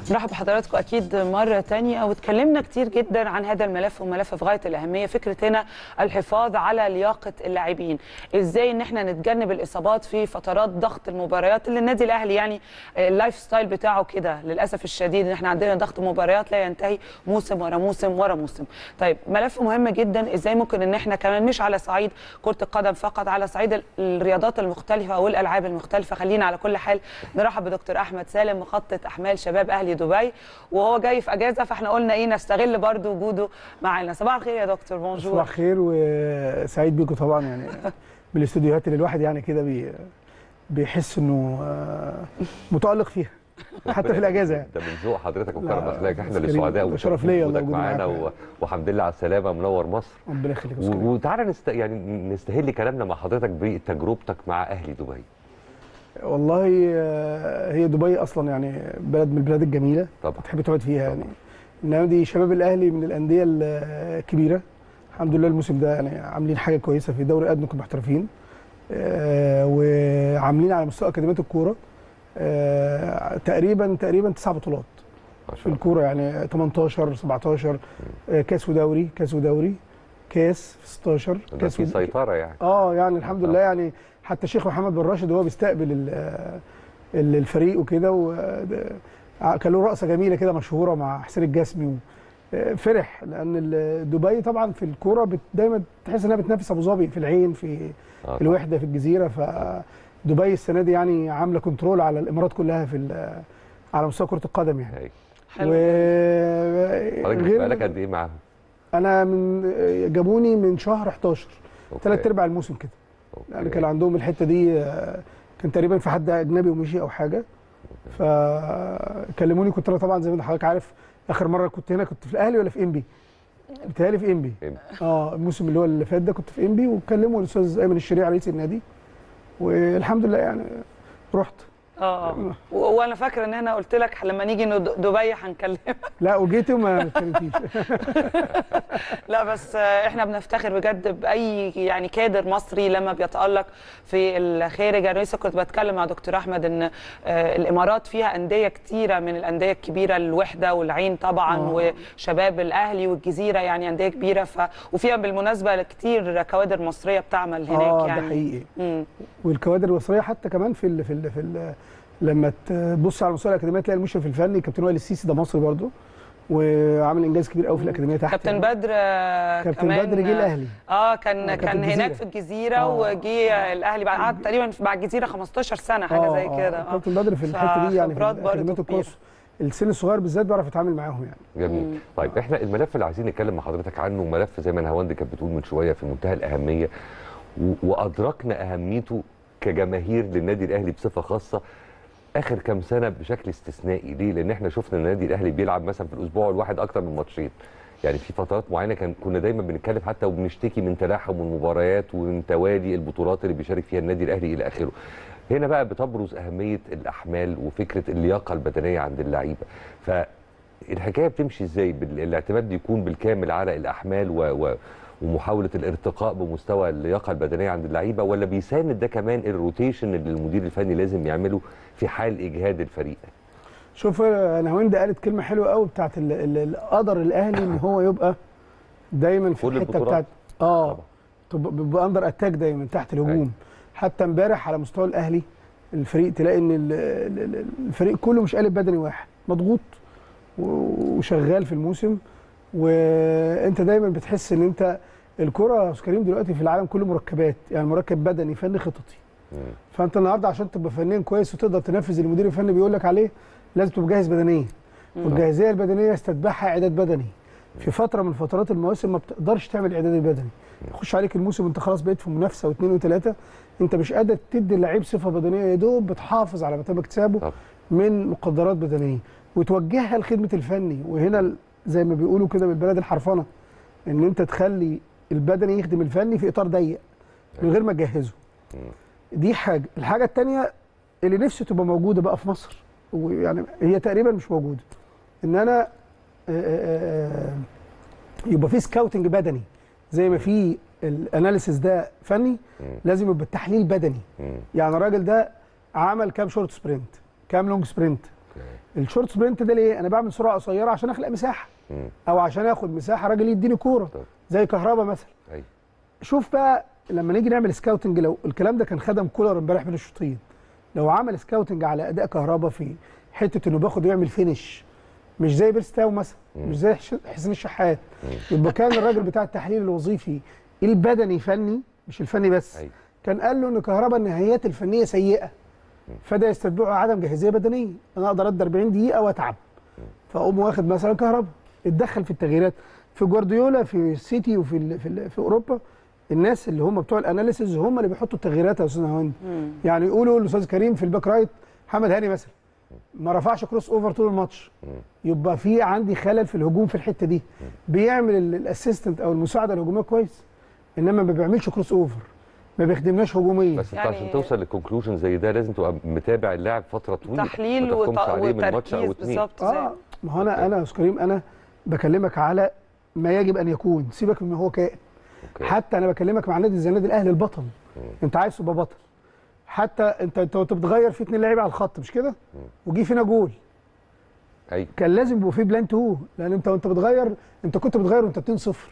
نرحب بحضراتكم اكيد مره تانية واتكلمنا كتير جدا عن هذا الملف وملف في غايه الاهميه فكره هنا الحفاظ على لياقه اللاعبين ازاي ان احنا نتجنب الاصابات في فترات ضغط المباريات اللي النادي الاهلي يعني اللايف ستايل بتاعه كده للاسف الشديد ان احنا عندنا ضغط مباريات لا ينتهي موسم ورا موسم ورا موسم طيب ملف مهم جدا ازاي ممكن ان احنا كمان مش على صعيد كره القدم فقط على صعيد الرياضات المختلفه والالعاب المختلفه خلينا على كل حال نرحب بدكتور احمد سالم مخطط احمال شباب اهلي دبي وهو جاي في اجازه فاحنا قلنا ايه نستغل برضو وجوده معانا صباح الخير يا دكتور بونجور صباح الخير وسعيد بيكم طبعا يعني من الاستوديوهات اللي الواحد يعني كده بي بيحس انه متالق فيها حتى في الاجازه يعني ده من ذوق حضرتك وكرم لا، اخلاقك احنا بس اللي كريم، سعداء ده شرف ليا والله وجودك وجودي معانا معاك. و- والحمد لله على السلامه منور مصر ربنا يخليك يا أستاذ كريم. و- وتعالى نست... يعني نستهل كلامنا مع حضرتك بتجربتك مع اهلي دبي والله آه، هي دبي اصلا يعني بلد من البلاد الجميله طبعا تحب تقعد فيها يعني طبعا. نادي شباب الاهلي من الانديه الكبيره الحمد لله الموسم ده يعني عاملين حاجه كويسه في دوري ادنى المحترفين آه، وعاملين على مستوى اكاديميات الكوره آه، تقريبا تقريبا تسع بطولات ما في شاء الله الكوره يعني 18 17 آه، كاس ودوري كاس ودوري كاس في 16 ده كاس في ود- سيطره يعني اه يعني الحمد لله يعني حتى الشيخ محمد بن راشد وهو بيستقبل ال- ال- الفريق وكده و- كان له رقصه جميله كده مشهوره مع حسين الجسمي و- فرح لان ال- دبي طبعا في الكوره بت- دايما تحس انها بتنافس ابو ظبي في العين في آه في الوحده في الجزيره فدبي السنه دي يعني عامله كنترول على الامارات كلها في ال- على مستوى كره القدم يعني هاي. حلو و حضرتك غير- بقالك قد ايه معاهم؟ انا من جابوني من شهر 11 أوكي. ثلاث ارباع الموسم كده أوكي. يعني كان عندهم الحته دي آه، كان تقريبا في حد اجنبي ومشي او حاجه فكلموني كنت انا طبعا زي ما حضرتك عارف اخر مره كنت هنا كنت في الاهلي ولا في انبي؟ بيتهيألي في انبي إنبي. اه الموسم اللي هو اللي فات ده كنت في انبي وكلموا الاستاذ ايمن الشريع رئيس النادي والحمد لله يعني رحت اه آه. و- وانا فاكره ان انا قلت لك لما نيجي ند- دبي هنكلمك لا وجيت وما اتكلمتيش لا بس آه، احنا بنفتخر بجد باي يعني كادر مصري لما بيتالق في الخارج انا لسه كنت بتكلم مع دكتور احمد ان آه، الامارات فيها انديه كتيره من الانديه الكبيره الوحده والعين طبعا آه. وشباب الاهلي والجزيره يعني انديه كبيره ف... وفيها بالمناسبه كتير كوادر مصريه بتعمل هناك اه يعني ده حقيقي مم. والكوادر المصريه حتى كمان في ال في ال في ال لما تبص على مستوى الاكاديميه تلاقي المشرف الفني كابتن وائل السيسي ده مصري برضه وعامل انجاز كبير قوي في الاكاديميه تحت كابتن يعني. بدر آه، كابتن كمان بدر جه الاهلي اه كان آه، كان كابتن هناك الجزيرة. في الجزيره آه. وجه الاهلي بعد قعد تقريبا بعد الجزيره 15 سنه حاجه زي كده آه. كابتن بدر في الحته دي يعني في فخبرات برضه اكاديميات كبيرة. الكروس السن الصغير بالذات بيعرف يتعامل معاهم يعني جميل مم. طيب احنا الملف اللي عايزين نتكلم مع حضرتك عنه ملف زي ما نهاوند كانت بتقول من شويه في منتهى الاهميه و- وادركنا اهميته كجماهير للنادي الاهلي بصفه خاصه اخر كام سنه بشكل استثنائي ليه لان احنا شفنا النادي الاهلي بيلعب مثلا في الاسبوع الواحد اكتر من ماتشين يعني في فترات معينه كان كنا دايما بنتكلم حتى وبنشتكي من تلاحم المباريات ومن توالي البطولات اللي بيشارك فيها النادي الاهلي الى اخره هنا بقى بتبرز اهميه الاحمال وفكره اللياقه البدنيه عند اللعيبه فالحكايه بتمشي ازاي بال- الاعتماد بيكون بالكامل على الاحمال و... و... ومحاوله الارتقاء بمستوى اللياقه البدنيه عند اللعيبه ولا بيساند ده كمان الروتيشن اللي المدير الفني لازم يعمله في حال اجهاد الفريق شوف انا هوند قالت كلمه حلوه قوي بتاعت ال- ال- القدر الاهلي ان هو يبقى دايما في كل الحته البطولات. بتاعت اه طبعا. تبقى بيبقى اندر اتاك دايما تحت أيوة. الهجوم حتى امبارح على مستوى الاهلي الفريق تلاقي ان ال- ال- ال- الفريق كله مش قالب بدني واحد مضغوط و- وشغال في الموسم وانت دايما بتحس ان انت الكره يا أستاذ كريم دلوقتي في العالم كله مركبات يعني مركب بدني فني خططي مم. فانت النهارده عشان تبقى فنيا كويس وتقدر تنفذ اللي المدير الفني بيقول لك عليه لازم تبقى جاهز بدنيا والجاهزيه البدنيه يستتبعها اعداد بدني في فتره من فترات المواسم ما بتقدرش تعمل الاعداد البدني يخش عليك الموسم انت خلاص بقيت في منافسه واثنين وثلاثه انت مش قادر تدي اللعيب صفه بدنيه يا دوب بتحافظ على ما تم اكتسابه طبعا. من مقدرات بدنيه وتوجهها لخدمه الفني وهنا ال- زي ما بيقولوا كده بالبلد الحرفنه ان انت تخلي البدني يخدم الفني في اطار ضيق من غير ما تجهزه دي حاجه الحاجه الثانيه اللي نفسي تبقى موجوده بقى في مصر ويعني هي تقريبا مش موجوده ان انا آه، آه، آه، يبقى في سكاوتنج بدني زي ما في الاناليسيس ده فني لازم يبقى التحليل بدني مم. يعني الراجل ده عمل كام شورت سبرنت كام لونج سبرنت الشورت سبرنت ده ليه انا بعمل سرعه قصيره عشان اخلق مساحه مم. او عشان اخد مساحه راجل يديني كوره طب. زي كهربا مثلا ايوه شوف بقى لما نيجي نعمل سكاوتنج لو الكلام ده كان خدم كولر امبارح بين الشوطين لو عمل سكاوتنج على اداء كهربا في حته انه بياخد ويعمل فينش مش زي بيرستاو مثلا مش زي حش- حسين الشحات يبقى كان الراجل بتاع التحليل الوظيفي البدني فني مش الفني بس أيوة. كان قال له ان كهربا النهايات الفنيه سيئه فده يستتبعه عدم جاهزيه بدنيه انا اقدر ادي 40 دقيقه واتعب فاقوم واخد مثلا كهربا اتدخل في التغييرات في جوارديولا في السيتي وفي ال في, ال في اوروبا الناس اللي هم بتوع الاناليسز هم اللي بيحطوا التغييرات يا استاذ هوند يعني يقولوا الاستاذ كريم في الباك رايت محمد هاني مثلا ما رفعش كروس اوفر طول الماتش يبقى في عندي خلل في الهجوم في الحته دي بيعمل ال- الاسيستنت او المساعده الهجوميه كويس انما ما بيعملش كروس اوفر ما بيخدمناش هجوميا بس انت يعني- عشان توصل لكونكلوجن زي ده لازم تبقى متابع اللاعب فتره طويله تحليل ما وت- تحكمش عليه من ماتش او وتركيز اتنين بالظبط زي اه ما هو انا أوكي. انا يا استاذ كريم انا بكلمك على ما يجب ان يكون سيبك من هو كائن أوكي. حتى انا بكلمك مع نادي زي النادي الاهلي البطل انت عايز تبقى بطل حتى انت انت وانت بتغير في اتنين لعيبه على الخط مش كده وجي فينا جول ايوه كان لازم يبقى في بلان 2 لان انت وانت بتغير انت كنت بتغير وانت 2 0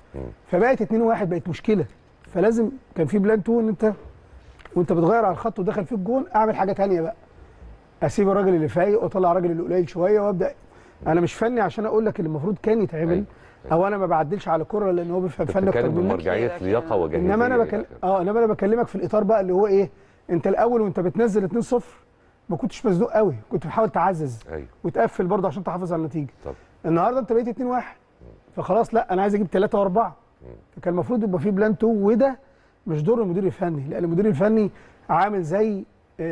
فبقت 2 1 بقت مشكله فلازم كان في بلان 2 ان انت وانت بتغير على الخط ودخل فيك جون اعمل حاجه تانية بقى اسيب الراجل اللي فايق واطلع الراجل اللي قليل شويه وابدا انا مش فني عشان اقول لك اللي المفروض كان يتعمل أيوة. او انا ما بعدلش على الكره لان هو بيفهم انت فن اكتر بتتكلم منك بمرجعيه كده لياقه كده. وجاهزيه انما انا إلى بكلم آخره. اه انما انا بكلمك في الاطار بقى اللي هو ايه انت الاول وانت بتنزل 2 0 ما كنتش مزنوق قوي كنت بتحاول تعزز ايوه وتقفل برضه عشان تحافظ على النتيجه طب النهارده انت بقيت 2 1 فخلاص لا انا عايز اجيب 3 و4 فكان المفروض يبقى في بلان 2 وده مش دور المدير الفني لان المدير الفني عامل زي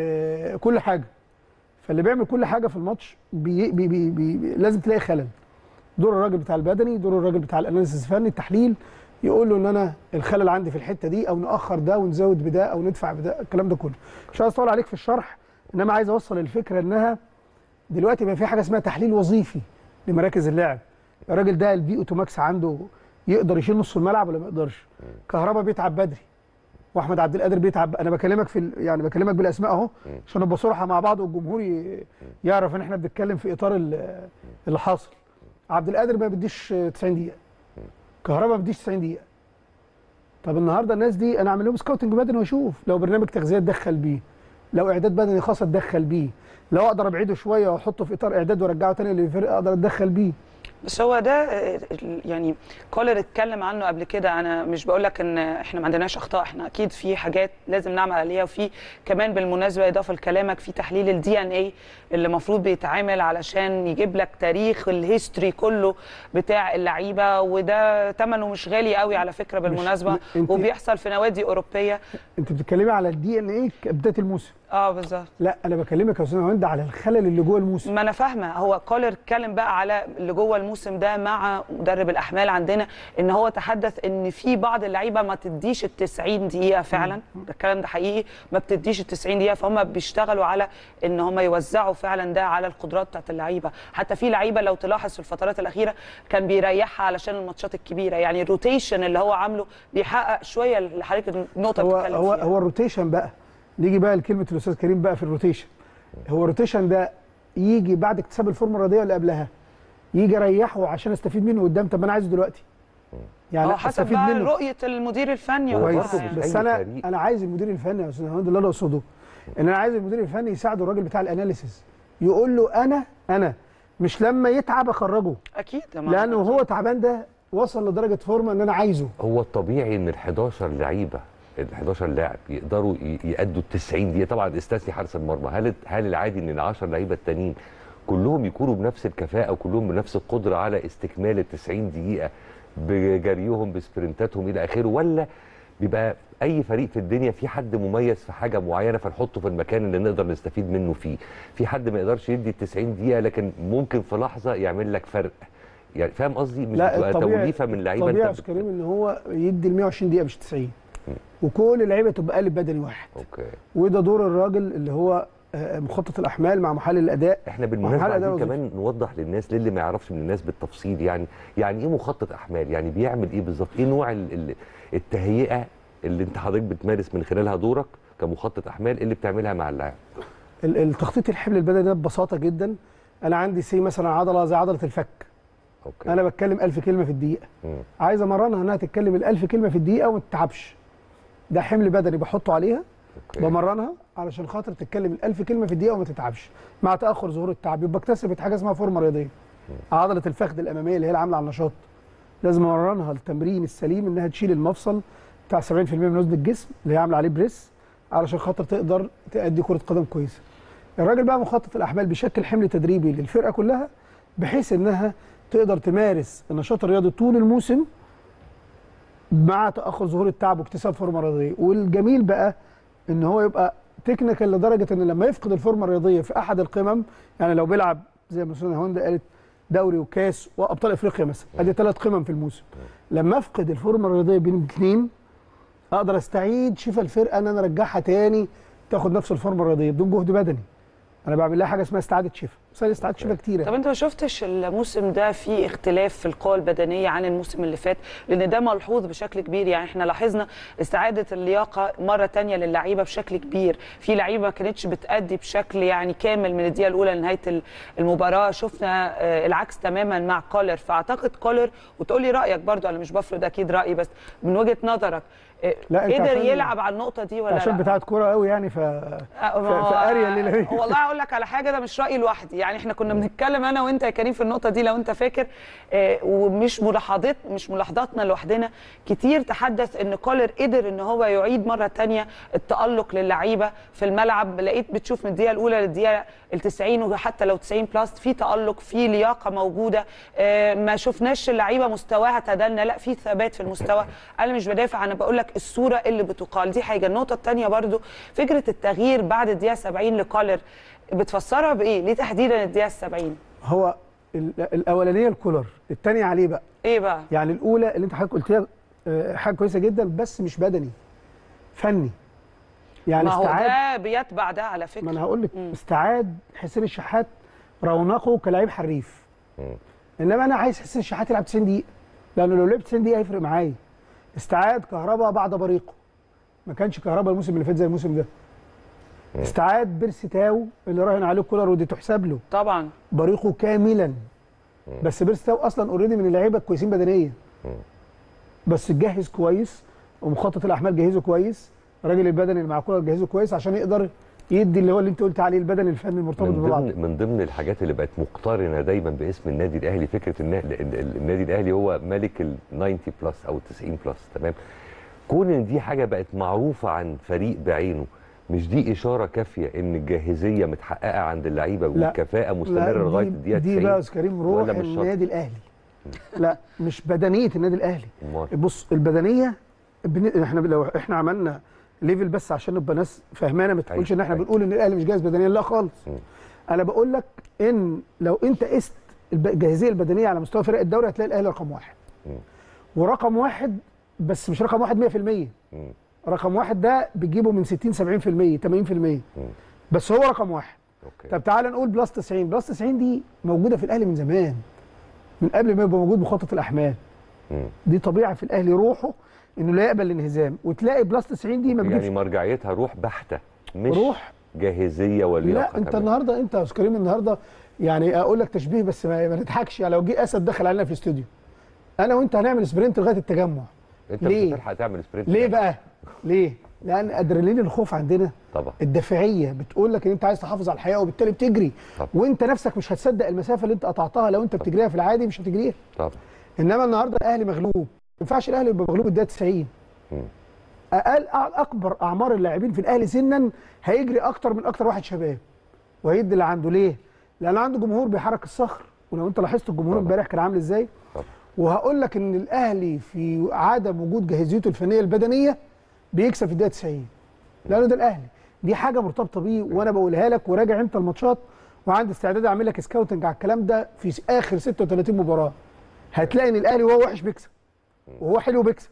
آه كل حاجه فاللي بيعمل كل حاجه في الماتش بي بي بي بي بي لازم تلاقي خلل دور الراجل بتاع البدني دور الراجل بتاع الاناليسيس الفني التحليل يقول له ان انا الخلل عندي في الحته دي او ناخر ده ونزود بده او ندفع بده الكلام ده كله مش عايز اطول عليك في الشرح انما عايز اوصل الفكره انها دلوقتي بقى في حاجه اسمها تحليل وظيفي لمراكز اللعب الراجل ده البي اوتوماكس عنده يقدر يشيل نص الملعب ولا ما يقدرش كهربا بيتعب بدري واحمد عبد القادر بيتعب انا بكلمك في ال- يعني بكلمك بالاسماء اهو عشان نبقى صراحه مع بعض والجمهور ي- يعرف ان احنا بنتكلم في اطار ال- اللي حاصل عبد القادر ما بيديش 90 دقيقه كهربا ما بيديش 90 دقيقه طب النهارده الناس دي انا اعمل لهم سكاوتنج بدني واشوف لو برنامج تغذيه اتدخل بيه لو اعداد بدني خاص اتدخل بيه لو اقدر ابعده شويه واحطه في اطار اعداد وارجعه تاني للفرقه اقدر اتدخل بيه بس هو ده آه، ال- يعني كولر اتكلم عنه قبل كده انا مش بقول لك ان احنا ما عندناش اخطاء احنا اكيد في حاجات لازم نعمل عليها وفي كمان بالمناسبه اضافه لكلامك في تحليل الدي ان اي اللي المفروض بيتعامل علشان يجيب لك تاريخ الهيستوري كله بتاع اللعيبه وده ثمنه مش غالي قوي على فكره بالمناسبه انت- وبيحصل في نوادي اوروبيه انت بتتكلمي على الدي ان ايه كبدايه الموسم اه بالظبط لا انا بكلمك يا استاذ هند على الخلل اللي جوه الموسم ما انا فاهمه هو كولر اتكلم بقى على اللي جوه الموسم ده مع مدرب الاحمال عندنا ان هو تحدث ان في بعض اللعيبه ما تديش ال 90 دقيقه فعلا ده الكلام ده حقيقي ما بتديش ال 90 دقيقه فهم بيشتغلوا على ان هم يوزعوا فعلا ده على القدرات بتاعت اللعيبه حتى في لعيبه لو تلاحظ في الفترات الاخيره كان بيريحها علشان الماتشات الكبيره يعني الروتيشن اللي هو عامله بيحقق شويه اللي حضرتك النقطه هو بتتكلم هو فيها هو الروتيشن بقى نيجي بقى لكلمه الاستاذ كريم بقى في الروتيشن هو الروتيشن ده يجي بعد اكتساب الفورمه الرياضيه اللي قبلها يجي اريحه عشان استفيد منه قدام طب ما انا عايزه دلوقتي يعني هو حسب استفيد بقى منه رؤيه المدير الفني هو وقتها كويس برضه يعني. مش بس أي انا فريق. انا عايز المدير الفني يا استاذ هند اللي انا اقصده ان انا عايز المدير الفني يساعده الراجل بتاع الاناليسيس يقول له انا انا مش لما يتعب اخرجه اكيد ما- لانه هو تعبان ده وصل لدرجه فورمه ان انا عايزه هو الطبيعي ان ال 11 لعيبه ال 11 لاعب يقدروا ي- يأدوا ال 90 دقيقه طبعا استثني حارس المرمى هل هل العادي ان ال 10 لعيبه التانيين كلهم يكونوا بنفس الكفاءه وكلهم بنفس القدره على استكمال ال 90 دقيقه بجريهم بسبرنتاتهم الى اخره ولا بيبقى اي فريق في الدنيا في حد مميز في حاجه معينه فنحطه في المكان اللي نقدر نستفيد منه فيه في حد ما يقدرش يدي ال 90 دقيقه لكن ممكن في لحظه يعمل لك فرق يعني فاهم قصدي مش لا بتبقى الطبيعي توليفه من لعيبه طبيعي يا انت استاذ كريم ان هو يدي ال 120 دقيقه مش 90 وكل اللعيبه تبقى قالب بدني واحد اوكي وده دور الراجل اللي هو آه، مخطط الاحمال مع محلل الاداء احنا بالمناسبه مرحلة ده عايزين وظيفة. كمان نوضح للناس للي ما يعرفش من الناس بالتفصيل يعني يعني ايه مخطط احمال يعني بيعمل ايه بالظبط ايه نوع ال- ال- التهيئه اللي انت حضرتك بتمارس من خلالها دورك كمخطط احمال اللي بتعملها مع اللاعب ال- التخطيط الحمل البدني ده ببساطه جدا انا عندي سي مثلا عضله زي عضله الفك اوكي انا بتكلم 1000 كلمه في الدقيقه مم. عايز امرنها انها تتكلم ال 1000 كلمه في الدقيقه وما تتعبش ده حمل بدني بحطه عليها اوكي بمرنها علشان خاطر تتكلم ال 1000 كلمه في الدقيقه وما تتعبش مع تاخر ظهور التعب يبقى اكتسبت حاجه اسمها فورمه رياضيه عضله الفخذ الاماميه اللي هي اللي عامله على النشاط لازم امرنها التمرين السليم انها تشيل المفصل بتاع 70% من وزن الجسم اللي هي عامله عليه بريس علشان خاطر تقدر تأدي كره قدم كويسه الراجل بقى مخطط الاحمال بيشكل حمل تدريبي للفرقه كلها بحيث انها تقدر تمارس النشاط الرياضي طول الموسم مع تاخر ظهور التعب واكتساب فورمه رياضيه والجميل بقى ان هو يبقى تكنيكال لدرجه ان لما يفقد الفورمه الرياضيه في احد القمم يعني لو بيلعب زي ما استاذه هوندا قالت دوري وكاس وابطال افريقيا مثلا ادي ثلاث قمم في الموسم لما افقد الفورمه الرياضيه بين الاثنين اقدر استعيد شفا الفرقه ان انا ارجعها تاني تاخد نفس الفورمه الرياضيه بدون جهد بدني انا بعمل لها حاجه اسمها استعاده شفا بس هي استعاده شفا كتيره طب انت ما شفتش الموسم ده في اختلاف في القوى البدنيه عن الموسم اللي فات لان ده ملحوظ بشكل كبير يعني احنا لاحظنا استعاده اللياقه مره تانية للعيبه بشكل كبير في لعيبه ما كانتش بتأدي بشكل يعني كامل من الدقيقه الاولى لنهايه ال- المباراه شفنا آه، العكس تماما مع كولر فاعتقد كولر وتقول لي رايك برضو انا مش بفرض اكيد رايي بس من وجهه نظرك آه، لا، انت قدر عشان- يلعب على النقطه دي ولا عشان لا؟ بتاعت كوره قوي يعني ف آه، ف- ما هو- فقارية الليلة دي. والله هقول لك على حاجه ده مش رايي لوحدي يعني احنا كنا بنتكلم انا وانت يا كريم في النقطه دي لو انت فاكر آه، ومش ملاحظات مش ملاحظاتنا لوحدنا كتير تحدث ان كولر قدر ان هو يعيد مره تانية التالق للعيبه في الملعب لقيت بتشوف من الدقيقه الاولى للدقيقه ال 90 وحتى لو 90 بلس في تالق في لياقه موجوده آه، ما شفناش اللعيبه مستواها تدنى لا في ثبات في المستوى انا مش بدافع انا بقول لك الصوره اللي بتقال دي حاجه النقطه الثانيه برضو فكره التغيير بعد الدقيقه 70 لكولر بتفسرها بايه ليه تحديدا الدقيقه 70 هو ال- الاولانيه الكولر الثانيه عليه بقى ايه بقى يعني الاولى اللي انت حضرتك قلتيها آه، حاجه كويسه جدا بس مش بدني فني يعني ما هو استعاد ده بيتبع ده على ما فكره انا هقول لك استعاد حسين الشحات رونقه كلاعب حريف مم. انما انا عايز حسين الشحات يلعب 90 دقيقه لانه لو لعب 90 دقيقه هيفرق معايا استعاد كهربا بعد بريقه ما كانش كهربا الموسم اللي فات زي الموسم ده استعاد بيرسي تاو اللي راهن عليه كولر ودي تحسب له طبعا بريقه كاملا بس بيرسي تاو اصلا اوريدي من اللعيبه الكويسين بدنيا بس جهز كويس ومخطط الاحمال جهزه كويس الراجل البدني اللي مع كولر جهزه كويس عشان يقدر يدي اللي هو اللي انت قلت عليه البدني الفني المرتبط من ببعض ضمن من ضمن الحاجات اللي بقت مقترنه دايما باسم النادي الاهلي فكره ان ال- ال- النادي الاهلي هو ملك ال 90 بلس او ال 90 بلس تمام كون ان دي حاجه بقت معروفه عن فريق بعينه مش دي اشاره كافيه ان الجاهزيه متحققه عند اللعيبه لا. والكفاءه لا، مستمره دي- لغايه الدقيقه دي 90 بقى يا أستاذ كريم روح ولا مش شرط؟ النادي الاهلي لا مش بدنيه النادي الاهلي أمال؟ بص البدنيه بن... احنا لو احنا عملنا ليفل بس عشان نبقى ناس فاهمانه ما تقولش ان احنا أيوة. بنقول ان الاهلي مش جاهز بدنيا لا خالص مم. انا بقول لك ان لو انت قست الب- الجاهزيه البدنيه على مستوى فرق الدوري هتلاقي الاهلي رقم واحد مم. ورقم واحد بس مش رقم واحد 100% مم. رقم واحد ده بتجيبه من 60 70% 80% بس هو رقم واحد اوكي طب تعالى نقول بلس 90 بلس 90 دي موجوده في الاهلي من زمان من قبل ما يبقى موجود مخطط الاحمال مم. دي طبيعه في الاهلي روحه انه لا يقبل الانهزام وتلاقي بلس 90 دي ما يعني بتجيبش مرجعيتها روح بحته مش روح جاهزيه ولياقه لا انت كمان. النهارده انت يا استاذ كريم النهارده يعني اقول لك تشبيه بس ما, ما نضحكش يعني لو جه اسد دخل علينا في الاستوديو انا وانت هنعمل سبرنت لغايه التجمع انت ليه؟ مش هتلحق تعمل سبرنت ليه يعني. بقى ليه لان ادرينالين الخوف عندنا طبعا الدافعيه بتقول لك ان انت عايز تحافظ على الحياه وبالتالي بتجري طبعا. وانت نفسك مش هتصدق المسافه اللي انت قطعتها لو انت بتجريها في العادي مش هتجريها طبعا انما النهارده الاهلي مغلوب ما ينفعش الاهلي يبقى مغلوب الدقيقه 90 مم. اقل اكبر اعمار اللاعبين في الاهلي سنا هيجري اكتر من اكتر واحد شباب وهيدي اللي عنده ليه؟ لان عنده جمهور بيحرك الصخر ولو انت لاحظت الجمهور طبعا. امبارح كان عامل ازاي طبعا وهقول لك ان الاهلي في عدم وجود جاهزيته الفنيه البدنيه بيكسب في الدقيقه 90 لانه ده الاهلي دي حاجه مرتبطه بيه وانا بقولها لك وراجع انت الماتشات وعندي استعداد اعمل لك سكاوتنج على الكلام ده في اخر 36 مباراه هتلاقي ان الاهلي وهو وحش بيكسب وهو حلو بيكسب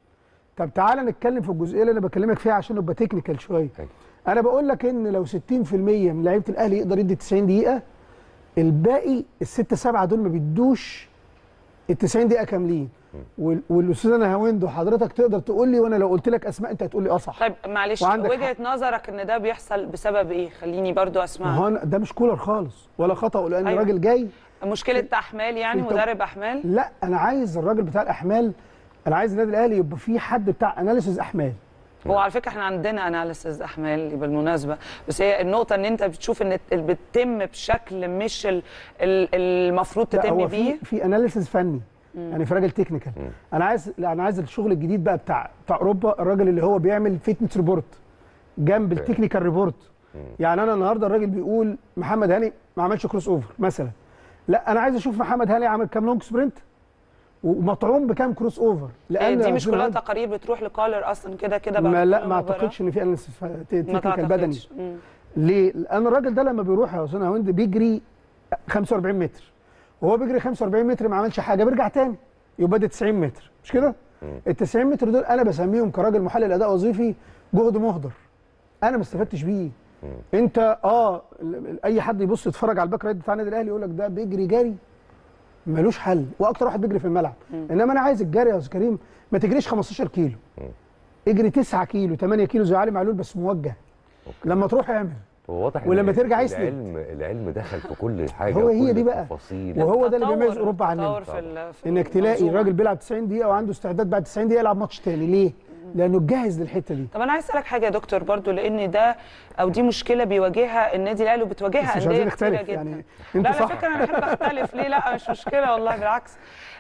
طب تعالى نتكلم في الجزئيه اللي انا بكلمك فيها عشان نبقى تكنيكال شويه أيوة. انا بقول لك ان لو 60% من لعيبه الاهلي يقدر يدي 90 دقيقه الباقي الستة سبعة دول ما بيدوش ال 90 دقيقه كاملين وال- والاستاذه نهاوند وحضرتك تقدر تقول لي وانا لو قلت لك اسماء انت هتقول لي اه صح طيب معلش وعندك وجهه نظرك ان ده بيحصل بسبب ايه خليني برضو ما اسمع هو أنا- ده مش كولر خالص ولا خطا لان أيوة. الراجل جاي مشكله احمال يعني أنت- مدرب احمال لا انا عايز الراجل بتاع الاحمال انا عايز النادي الاهلي يبقى فيه حد بتاع اناليسيز احمال هو على فكره احنا عندنا اناليسز احمال بالمناسبه بس هي النقطه ان انت بتشوف ان بتتم بشكل مش ال- ال- المفروض لا تتم هو بيه في في اناليسيز فني يعني في راجل تكنيكال انا عايز لا انا عايز الشغل الجديد بقى بتاع بتاع اوروبا الراجل اللي هو بيعمل فيتنس ريبورت جنب التكنيكال ريبورت يعني انا النهارده الراجل بيقول محمد هاني ما عملش كروس اوفر مثلا لا انا عايز اشوف محمد هاني عمل كام لونج سبرنت ومطعوم بكام كروس اوفر إيه لان دي مش عشان كلها هذا- تقارير بتروح لكالر اصلا كده كده بعد ما كل لا ما مباراة؟ اعتقدش ان في اناليسيز ما تكنيكال بدني تعتقدش مم. ليه؟ لان الراجل ده لما بيروح يا استاذ هند بيجري 45 متر وهو بيجري 45 متر ما عملش حاجه بيرجع تاني يبقى ده 90 متر مش كده؟ ال 90 متر دول انا بسميهم كراجل محلل اداء وظيفي جهد مهدر انا ما استفدتش بيه انت اه ال- ال- اي حد يبص يتفرج على الباك رايت بتاع النادي الاهلي يقول لك ده بيجري جري ملوش حل واكتر واحد بيجري في الملعب انما انا عايز الجري يا استاذ كريم ما تجريش 15 كيلو اجري 9 كيلو 8 كيلو زي علي معلول بس موجه لما تروح اعمل هو واضح ولما إن ترجع يسند. العلم العلم دخل في كل حاجه هو هي وكل دي بقى. التفاصيل. وهو ده اللي تطور- بيميز اوروبا عننا تطور في ال- في انك تلاقي المنظومة. الراجل بيلعب 90 دقيقه وعنده استعداد بعد 90 دقيقه يلعب ماتش تاني ليه؟ لانه جاهز للحته دي طب انا عايز اسالك حاجه يا دكتور برضو لان ده او دي مشكله بيواجهها النادي الاهلي وبتواجهها بس مش انديه عايزين كتيره نختلف جدا يعني لا انت على صح فكره انا بحب اختلف ليه لا مش مشكله والله بالعكس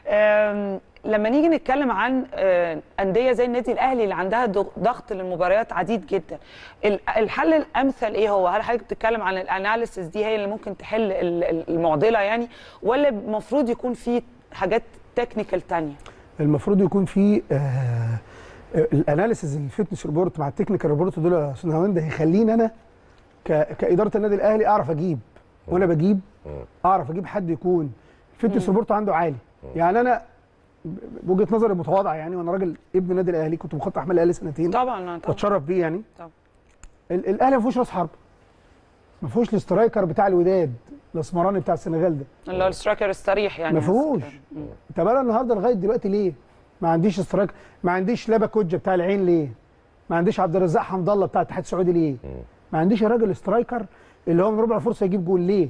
أم، لما نيجي نتكلم عن آه، انديه زي النادي الاهلي اللي عندها ضغ- ضغط للمباريات عديد جدا ال- الحل الامثل ايه هو هل حضرتك بتتكلم عن الاناليسيس دي هي اللي ممكن تحل ال- ال- المعضله يعني ولا المفروض يكون في حاجات تكنيكال تانية المفروض يكون في آه الاناليسيز الفتنس ريبورت مع التكنيكال ريبورت دول يا استاذ هوند هيخليني انا ك- كاداره النادي الاهلي اعرف اجيب وانا بجيب اعرف اجيب حد يكون الفتنس ريبورت عنده عالي يعني انا ب- بوجهه نظري المتواضعه يعني وانا راجل ابن النادي الاهلي كنت مخطط احمال الاهلي سنتين طبعا طبعا بتشرف بيه يعني طبعا. ال- الاهلي ما فيهوش راس حرب ما فيهوش الاسترايكر بتاع الوداد الاسمراني بتاع السنغال ده اللي هو السترايكر الصريح يعني ما فيهوش مم. طب انا النهارده لغايه دلوقتي ليه؟ ما عنديش استرايك ما عنديش لابا كوجا بتاع العين ليه؟ ما عنديش عبد الرزاق حمد الله بتاع الاتحاد السعودي ليه؟ ما عنديش الراجل سترايكر اللي هو من ربع فرصه يجيب جول ليه؟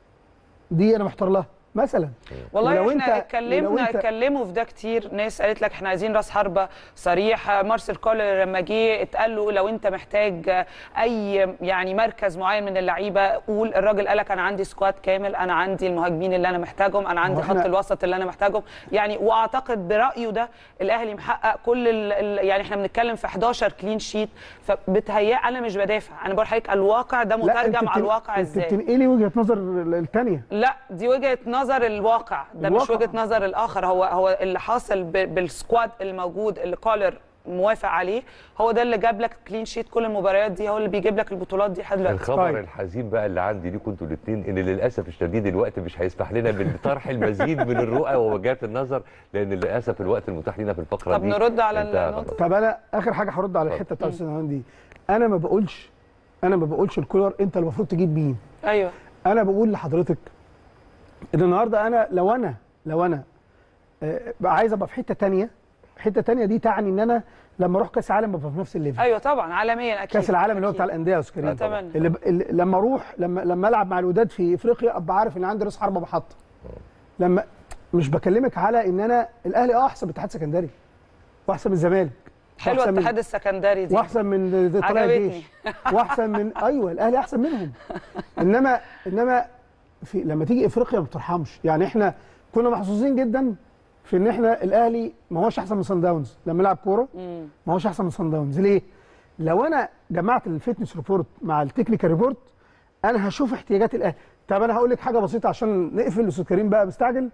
دي انا محتار لها مثلا والله ولو احنا أنت- ولو اتكلمنا أنت- اتكلموا في ده كتير ناس قالت لك احنا عايزين راس حربه صريح مارسيل كولر لما جه اتقال له لو انت محتاج اي يعني مركز معين من اللعيبه قول الراجل قال لك انا عندي سكواد كامل انا عندي المهاجمين اللي انا محتاجهم انا عندي هو خط إحنا- الوسط اللي انا محتاجهم يعني واعتقد برايه ده الاهلي محقق كل ال ال يعني احنا بنتكلم في 11 كلين شيت فبتهيأ انا مش بدافع انا بقول لحضرتك الواقع ده لا انت مترجم على بتن- الواقع انت ازاي بتنقلي وجهه نظر الثانيه لا دي وجهه نظر الواقع ده مش الواقع. وجهه نظر الاخر هو هو اللي حاصل ب- بالسكواد الموجود اللي كولر موافق عليه هو ده اللي جاب لك كلين شيت كل المباريات دي هو اللي بيجيب لك البطولات دي لحد دلوقتي الخبر طيب. الحزين بقى اللي عندي ليكم انتوا الاثنين ان للاسف الشديد الوقت مش هيسمح لنا بطرح المزيد من الرؤى ووجهات النظر لان للاسف الوقت المتاح لنا في الفقره طب دي نرد على انتهى النقطة. خلاص. طب انا اخر حاجه هرد على الحته بتاعت الاستاذ هوند دي انا ما بقولش انا ما بقولش الكولر انت المفروض تجيب مين ايوه انا بقول لحضرتك ان النهارده انا لو انا لو انا آه، بقى عايز ابقى في حته تانية حته تانية دي تعني ان انا لما اروح كاس العالم ابقى في نفس الليفل ايوه طبعا عالميا اكيد كاس العالم اللي هو أكيد. بتاع الانديه يا استاذ كريم أتمنى. اللي, اللي لما اروح لما لما العب مع الوداد في افريقيا ابقى عارف ان عندي راس حربه بحط لما مش بكلمك على ان انا الاهلي اه احسن من الاتحاد السكندري واحسن من الزمالك حلوه وأحسن من- الاتحاد السكندري دي واحسن من طلائع عجبتني. الجيش واحسن من ايوه الاهلي احسن منهم انما انما في لما تيجي افريقيا ما بترحمش يعني احنا كنا محظوظين جدا في ان احنا الاهلي ما هوش احسن من صن داونز لما لعب كوره مم. ما هوش احسن من صن داونز ليه؟ لو انا جمعت الفيتنس ريبورت مع التكنيكال ريبورت انا هشوف احتياجات الاهلي طب انا هقول لك حاجه بسيطه عشان نقفل استاذ كريم بقى مستعجل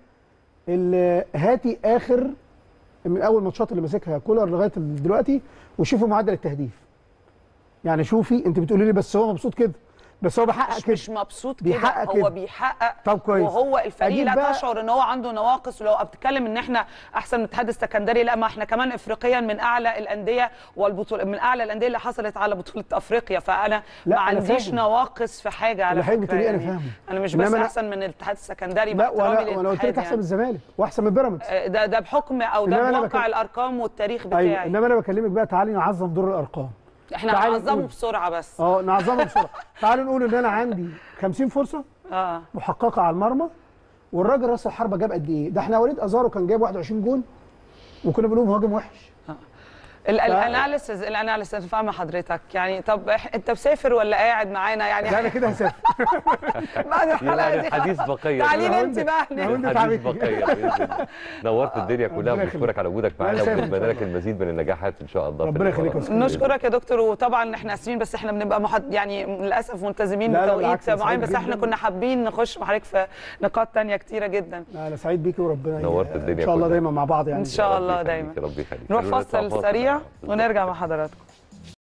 ال- هاتي اخر من اول ماتشات اللي ماسكها كولر لغايه دلوقتي وشوفوا معدل التهديف يعني شوفي انت بتقولي لي بس هو مبسوط كده بس هو بيحقق مش, كده مش مبسوط كده بيحقق هو كده. بيحقق طب كويس. وهو الفريق أجيب لا بقى- تشعر ان هو عنده نواقص ولو بتتكلم ان احنا احسن من الاتحاد السكندري لا ما احنا كمان افريقيا من اعلى الانديه والبطوله من اعلى الانديه اللي حصلت على بطوله افريقيا فانا لا، ما أنا عنديش فاهم. نواقص في حاجه على اللي حضرتك فكره بتقوليه أنا يعني فاهمه. انا مش إنما بس أنا- احسن من الاتحاد السكندري لا باحترامي ولا وانا قلت لك للاتحاد احسن من يعني. الزمالك واحسن من بيراميدز آه، ده ده بحكم او إنما ده أنا بواقع بكلم- الارقام والتاريخ بتاعي ايوه انما انا بكلمك بقى تعالي نعظم دور الارقام احنا تعالي هنعظمه نقول. بسرعه بس اه نعظمها بسرعه تعالوا نقول ان انا عندي 50 فرصه اه محققه على المرمى والراجل راس الحربه جاب قد ايه؟ ده احنا وليد ازارو كان جايب 21 جون وكنا بنقول مهاجم وحش ال- الاناليسز الاناليسز فاهمه حضرتك يعني طب إح- انت مسافر ولا قاعد معانا يعني لا انا كده هسافر بعد الحلقه يعني دي الحديث بقيه تعالي أنا انت قلت- بقى أنا هناك. قلت الحديث تعبت. بقيه باذن الله نورت الدنيا كلها ربنا وبنشكرك يخليك. على وجودك معانا يسعدك إن ونتمنى شاء لك الله. المزيد من النجاحات ان شاء الله في ربنا يخليك يا الإمارات. أستاذ. نشكرك يا دكتور وطبعا احنا اسفين بس احنا بنبقى محد يعني للاسف ملتزمين لا، لا، بتوقيت بالعكس، معين سعيد بس احنا جداً. كنا حابين نخش مع حضرتك في نقاط تانية كتيره جدا لا، انا سعيد بيكي وربنا ي- نورت الدنيا ان شاء الله كلها. دايما مع بعض يعني إن شاء ربي الله يخليك، دايما. ربي يخليك نروح خلونا نطلع فاصل سريع بالظبط ونرجع كده. مع حضراتكم